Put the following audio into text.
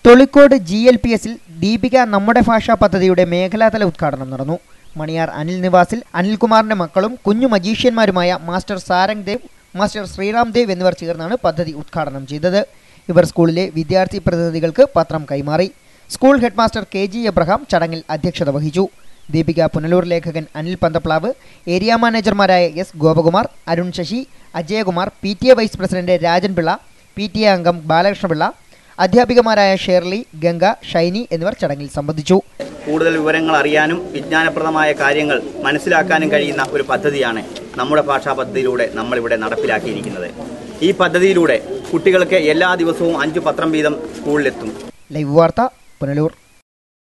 Tholicode G L P എസിൽ ദീപിക നമ്മുടെ ഭാഷാ പദ്ധതിയുടെ മേഖലാതല ഉദ്ഘാടനം നടന്നു മണിയാർ അനിൽ നിവാസിൽ അനിൽകുമാറിന്റെ മക്കളും കുഞ്ഞു മജീഷ്യന്മാരുമായ മാസ്റ്റർ സാരംഗ് ദേവ് മാസ്റ്റർ ശ്രീറാം ദേവ് എന്നിവർ ചേർന്നാണ് പദ്ധതി ഉദ്ഘാടനം ചെയ്തത് ഇവർ സ്കൂളിലെ വിദ്യാർത്ഥി പ്രതിനിധികൾക്ക് പത്രം കൈമാറി school headmaster K G Abraham ചടങ്ങിൽ അധ്യക്ഷത വഹിച്ചു ദീപിക പുനലൂർ ലേഖകൻ അനിൽ പന്തപ്ലാവ് ഏരിയ മാനേജർമാരായ S Gopakumar Arun Sasi Ajayakumar P T A vice president Rajan Pillai P T A അംഗം ബാലകൃഷ്ണപിള്ള അധ്യാപികമാരായ ഷേർലി ഗംഗ ഷൈനി എന്നിവർ ചടങ്ങിൽ സംബന്ധിച്ചു കൂടുതൽ വിവരങ്ങൾ അറിയാനും വിജ്ഞാനപ്രദമായ കാര്യങ്ങൾ മനസ്സിലാക്കാനും കഴിയുന്ന ഒരു പദ്ധതിയാണ് നമ്മുടെ ഭാഷാ പദ്ധതിയിലൂടെ നമ്മളിവിടെ നടപ്പിലാക്കിയിരിക്കുന്നത് ഈ പദ്ധതിയിലൂടെ കുട്ടികൾക്ക് എല്ലാ ദിവസവും അഞ്ചു പത്രം വീതം സ്കൂളിലെത്തും ലൈവ് വാർത്ത പുനലൂർ